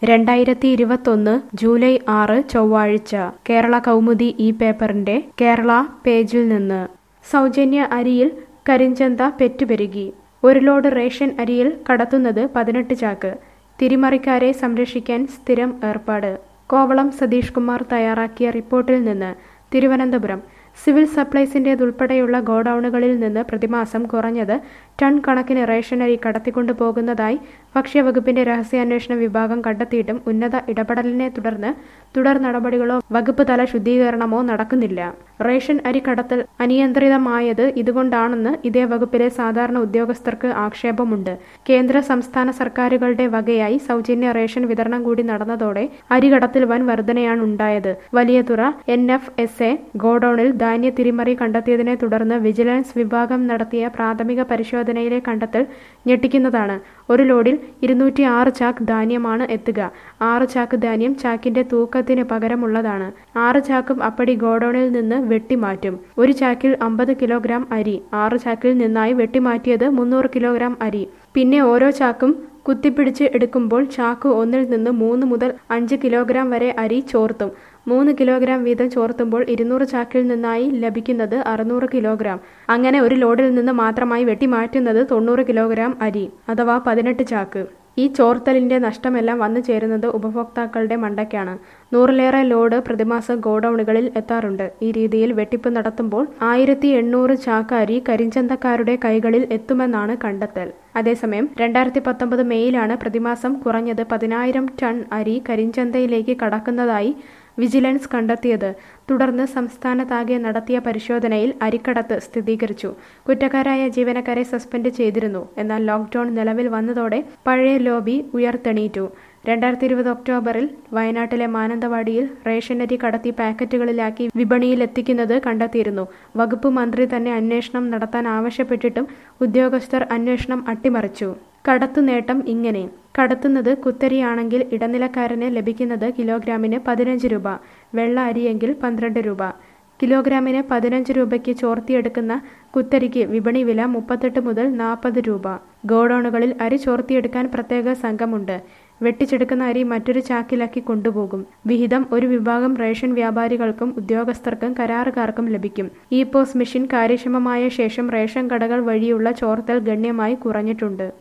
രണ്ടായിരത്തി ഇരുപത്തൊന്ന് ജൂലൈ ആറ് ചൊവ്വാഴ്ച കേരള കൗമുദി ഈ പേപ്പറിന്റെ കേരള പേജിൽ നിന്ന് സൗജന്യ അരിയിൽ കരിഞ്ചന്ത പെറ്റുപെരുകി ഒരു ലോഡ് റേഷൻ അരിയിൽ കടത്തുന്നത് പതിനെട്ട് ചാക്ക് തിരിമറിക്കാരെ സംരക്ഷിക്കാൻ സ്ഥിരം ഏർപ്പാട് കോവളം സതീഷ് കുമാർ തയ്യാറാക്കിയ റിപ്പോർട്ടിൽ നിന്ന് തിരുവനന്തപുരം സിവിൽ സപ്ലൈസിൻ്റേതുൾപ്പെടെയുള്ള ഗോഡൌണുകളിൽ നിന്ന് പ്രതിമാസം കുറഞ്ഞത് ടൺ കണക്കിന് റേഷനരി കടത്തിക്കൊണ്ടു പോകുന്നതായി ഭക്ഷ്യവകുപ്പിന്റെ രഹസ്യാന്വേഷണ വിഭാഗം കണ്ടെത്തിയിട്ടും ഉന്നത ഇടപെടലിനെ തുടർന്ന് തുടർ നടപടികളോ വകുപ്പ് തല ശുദ്ധീകരണമോ നടക്കുന്നില്ല റേഷൻ അരി കടത്തൽ അനിയന്ത്രിതമായത് ഇതുകൊണ്ടാണെന്ന് ഇതേ വകുപ്പിലെ സാധാരണ ഉദ്യോഗസ്ഥർക്ക് ആക്ഷേപമുണ്ട് കേന്ദ്ര സംസ്ഥാന സർക്കാരുകളുടെ വകയായി സൗജന്യ റേഷൻ വിതരണം കൂടി നടന്നതോടെ അരി കടത്തിൽ വൻ വർധനയാണ് ഉണ്ടായത് Valiyathura N F S A ഗോഡൌണിൽ ധാന്യ തിരിമറി കണ്ടെത്തിയതിനെ തുടർന്ന് വിജിലൻസ് വിഭാഗം നടത്തിയ പ്രാഥമിക പരിശോധനയിലെ കണ്ടെത്തൽ ഞെട്ടിക്കുന്നതാണ് ഒരു ലോഡിൽ ഇരുന്നൂറ്റി ആറ് ചാക്ക് ധാന്യമാണ് എത്തുക ആറ് ചാക്ക് ധാന്യം ചാക്കിന്റെ തൂക്കത്തിന് പകരമുള്ളതാണ് ആറ് ചാക്കും അപ്പടി ഗോഡൌണിൽ നിന്ന് വെട്ടിമാറ്റും ഒരു ചാക്കിൽ അമ്പത് കിലോഗ്രാം അരി ആറ് ചാക്കിൽ നിന്നായി വെട്ടിമാറ്റിയത് മുന്നൂറ് കിലോഗ്രാം അരി പിന്നെ ഓരോ ചാക്കും കുത്തിപ്പിടിച്ച് എടുക്കുമ്പോൾ ചാക്ക് ഒന്നിൽ നിന്ന് മൂന്ന് മുതൽ അഞ്ച് കിലോഗ്രാം വരെ അരി ചോർത്തും മൂന്ന് കിലോഗ്രാം വീതം ചോർത്തുമ്പോൾ ഇരുന്നൂറ് ചാക്കിൽ നിന്നായി ലഭിക്കുന്നത് അറുന്നൂറ് കിലോഗ്രാം അങ്ങനെ ഒരു ലോഡിൽ നിന്ന് മാത്രമായി വെട്ടിമാറ്റുന്നത് തൊണ്ണൂറ് കിലോഗ്രാം അരി അഥവാ പതിനെട്ട് ചാക്ക് ഈ ചോർത്തലിന്റെ നഷ്ടമെല്ലാം വന്നു ചേരുന്നത് ഉപഭോക്താക്കളുടെ മണ്ടയ്ക്കാണ് നൂറിലേറെ ലോഡ് പ്രതിമാസം ഗോഡൌണുകളിൽ എത്താറുണ്ട് ഈ രീതിയിൽ വെട്ടിപ്പ് നടത്തുമ്പോൾ ആയിരത്തി എണ്ണൂറ് ചാക്ക് അരി കരിഞ്ചന്തക്കാരുടെ കൈകളിൽ എത്തുമെന്നാണ് കണ്ടെത്തൽ അതേസമയം രണ്ടായിരത്തി പത്തൊമ്പത് മെയ്യിലാണ് പ്രതിമാസം കുറഞ്ഞത് പതിനായിരം ടൺ അരി കരിഞ്ചന്തയിലേക്ക് കടക്കുന്നതായി വിജിലൻസ് കണ്ടെത്തിയത് തുടർന്ന് സംസ്ഥാനത്താകെ നടത്തിയ പരിശോധനയിൽ അരിക്കടത്ത് സ്ഥിരീകരിച്ചു കുറ്റക്കാരായ ജീവനക്കാരെ സസ്പെൻഡ് ചെയ്തിരുന്നു എന്നാൽ ലോക്ക്ഡൌൺ നിലവിൽ വന്നതോടെ പഴയ ലോബി ഉയർത്തെണീറ്റു രണ്ടായിരത്തി ഇരുപത് ഒക്ടോബറിൽ വയനാട്ടിലെ മാനന്തവാടിയിൽ റേഷനരി കടത്തി പാക്കറ്റുകളിലാക്കി വിപണിയിൽ എത്തിക്കുന്നത് കണ്ടെത്തിയിരുന്നു വകുപ്പ് മന്ത്രി തന്നെ അന്വേഷണം നടത്താൻ ആവശ്യപ്പെട്ടിട്ടും ഉദ്യോഗസ്ഥർ അന്വേഷണം അട്ടിമറിച്ചു കടത്തു നേട്ടം ഇങ്ങനെ കടത്തുന്നത് കുത്തരിയാണെങ്കിൽ ഇടനിലക്കാരന് ലഭിക്കുന്നത് കിലോഗ്രാമിന് പതിനഞ്ച് രൂപ വെള്ള അരിയെങ്കിൽ പന്ത്രണ്ട് രൂപ കിലോഗ്രാമിന് പതിനഞ്ച് രൂപയ്ക്ക് ചോർത്തിയെടുക്കുന്ന കുത്തരിക്ക് വിപണി വില മുപ്പത്തെട്ട് മുതൽ നാൽപ്പത് രൂപ ഗോഡൌണുകളിൽ അരി ചോർത്തിയെടുക്കാൻ പ്രത്യേക സംഘമുണ്ട് വെട്ടിച്ചെടുക്കുന്ന അരി മറ്റൊരു ചാക്കിലാക്കി കൊണ്ടുപോകും വിഹിതം ഒരു വിഭാഗം റേഷൻ വ്യാപാരികൾക്കും ഉദ്യോഗസ്ഥർക്കും കരാറുകാർക്കും ലഭിക്കും ഇ പോസ് മെഷീൻ കാര്യക്ഷമമായ ശേഷം റേഷൻ കടകൾ വഴിയുള്ള ചോർത്തൽ ഗണ്യമായി കുറഞ്ഞിട്ടുണ്ട്